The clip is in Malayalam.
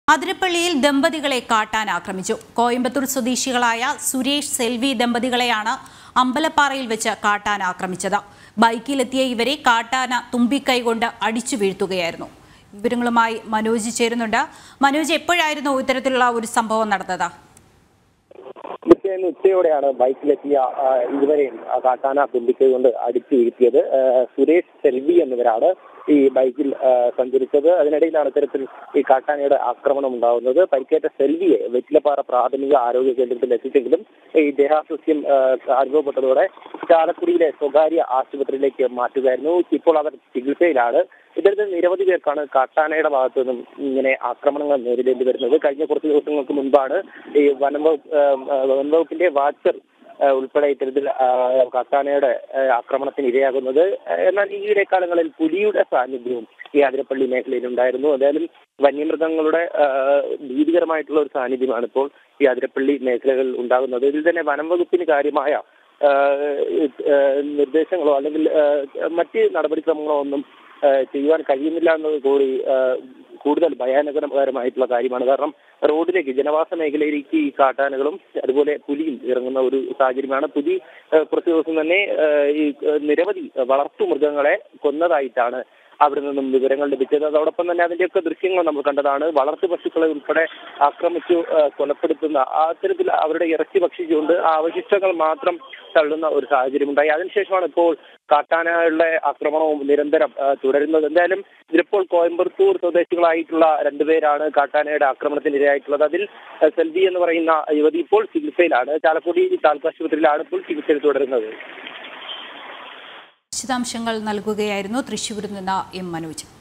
അതിരപ്പള്ളിയിൽ ദമ്പതികളെ കാട്ടാൻ ആക്രമിച്ചു കോയമ്പത്തൂർ സ്വദേശികളായ സുരേഷ് സെൽവി ദമ്പതികളെയാണ് അമ്പലപ്പാറയിൽ വെച്ച് കാട്ടാൻ ആക്രമിച്ചത് ബൈക്കിലെത്തിയ ഇവരെ കാട്ടാന തുമ്പിക്കൈ കൊണ്ട് അടിച്ചു വീഴ്ത്തുകയായിരുന്നു വിവരങ്ങളുമായി മനോജ് ചേരുന്നുണ്ട് മനോജ് എപ്പോഴായിരുന്നു ഇത്തരത്തിലുള്ള ഒരു സംഭവം നടന്നത് പിറ്റേന്ന് ഉച്ചയോടെയാണ് ബൈക്കിലെത്തിയ ആ, ഇരുവരെയും ആ, കാട്ടാന തുമ്പിക്കൈ കൊണ്ട് അടിച്ചു വീഴ്ത്തിയത് ആ, സുരേഷ് സെൽവി എന്നിവരാണ് ഈ ബൈക്കിൽ ആ, സഞ്ചരിച്ചത് അതിനിടയിലാണ് ഇത്തരത്തിൽ ഈ കാട്ടാനയുടെ ആക്രമണം ഉണ്ടാകുന്നത് പരിക്കേറ്റ സെൽവിയെ വെറ്റിലപ്പാറ പ്രാഥമിക ആരോഗ്യ കേന്ദ്രത്തിൽ എത്തിച്ചെങ്കിലും ഈ ദേഹാസ്വസ്യം ആ, അനുഭവപ്പെട്ടതോടെ ചാലക്കുടിയിലെ സ്വകാര്യ ആശുപത്രിയിലേക്ക് മാറ്റുകയായിരുന്നു ഇപ്പോൾ അവർ ചികിത്സയിലാണ് ഇത്തരത്തിൽ നിരവധി പേർക്കാണ് കാട്ടാനയുടെ ഭാഗത്തു നിന്നും ഇങ്ങനെ ആക്രമണങ്ങൾ നേരിടേണ്ടി വരുന്നത് കഴിഞ്ഞ കുറച്ച് ദിവസങ്ങൾക്ക് മുൻപാണ് ഈ വനം വകുപ്പ് ആ, വനം വകുപ്പിന്റെ വാച്ചർ ആ, ഉൾപ്പെടെ ഇത്തരത്തിൽ ആ, കാട്ടാനയുടെ ആ, ആക്രമണത്തിന് ഇരയാകുന്നത് എന്നാൽ ഈയിടെ കാലങ്ങളിൽ പുലിയുടെ സാന്നിധ്യവും ഈ അതിരപ്പള്ളി മേഖലയിൽ ഉണ്ടായിരുന്നു എന്തായാലും വന്യമൃഗങ്ങളുടെ ആ, ഭീതികരമായിട്ടുള്ള ഒരു സാന്നിധ്യമാണ് ഇപ്പോൾ ഈ അതിരപ്പള്ളി മേഖലകളിൽ ഉണ്ടാകുന്നത് ഇതിൽ തന്നെ വനം വകുപ്പിന് കാര്യമായ ആ, ആ, നിർദ്ദേശങ്ങളോ അല്ലെങ്കിൽ ആ, മറ്റ് നടപടിക്രമങ്ങളോ ഒന്നും ആ, ചെയ്യുവാൻ കഴിയുന്നില്ല എന്നത് കൂടി ആ, കൂടുതൽ ഭയാനകരമായിട്ടുള്ള കാര്യമാണ് കാരണം റോഡിലേക്ക് ജനവാസ മേഖലയിലേക്ക് ഈ കാട്ടാനകളും അതുപോലെ പുലിയും ഇറങ്ങുന്ന ഒരു സാഹചര്യമാണ് പുലി ആ, കുറച്ച് ദിവസം തന്നെ ആ, ഈ ആ, നിരവധി വളർത്തു മൃഗങ്ങളെ കൊന്നതായിട്ടാണ് അവിടെ നിന്നും വിവരങ്ങൾ ലഭിച്ചത് അതോടൊപ്പം തന്നെ അതിന്റെയൊക്കെ ദൃശ്യങ്ങൾ നമ്മൾ കണ്ടതാണ് വളർത്തു പശുക്കളെ ഉൾപ്പെടെ ആക്രമിച്ചു ആ, കൊലപ്പെടുത്തുന്ന ആ അത്തരത്തിൽ അവരുടെ ഇറച്ചി ഭക്ഷിച്ചുകൊണ്ട് ആ അവശിഷ്ടങ്ങൾ മാത്രം തള്ളുന്ന ഒരു സാഹചര്യം ഉണ്ടായി അതിനുശേഷമാണ് ഇപ്പോൾ കാട്ടാനകളുടെ ആക്രമണവും നിരന്തരം ആ, തുടരുന്നത് എന്തായാലും ഇതിലിപ്പോൾ കോയമ്പത്തൂർ സ്വദേശികളായിട്ടുള്ള രണ്ടുപേരാണ് കാട്ടാനയുടെ ആക്രമണത്തിന് ഇരയായിട്ടുള്ളത് അതിൽ ആ, സെൽവി എന്ന് പറയുന്ന യുവതി ഇപ്പോൾ ചികിത്സയിലാണ് ചാലക്കുടി താലൂക്ക് ആശുപത്രിയിലാണ് ഇപ്പോൾ ചികിത്സയിൽ തുടരുന്നത് വിശദാംശങ്ങൾ നൽകുകയായിരുന്നു തൃശ്ശൂരിൽ നിന്ന് എം മനോജ്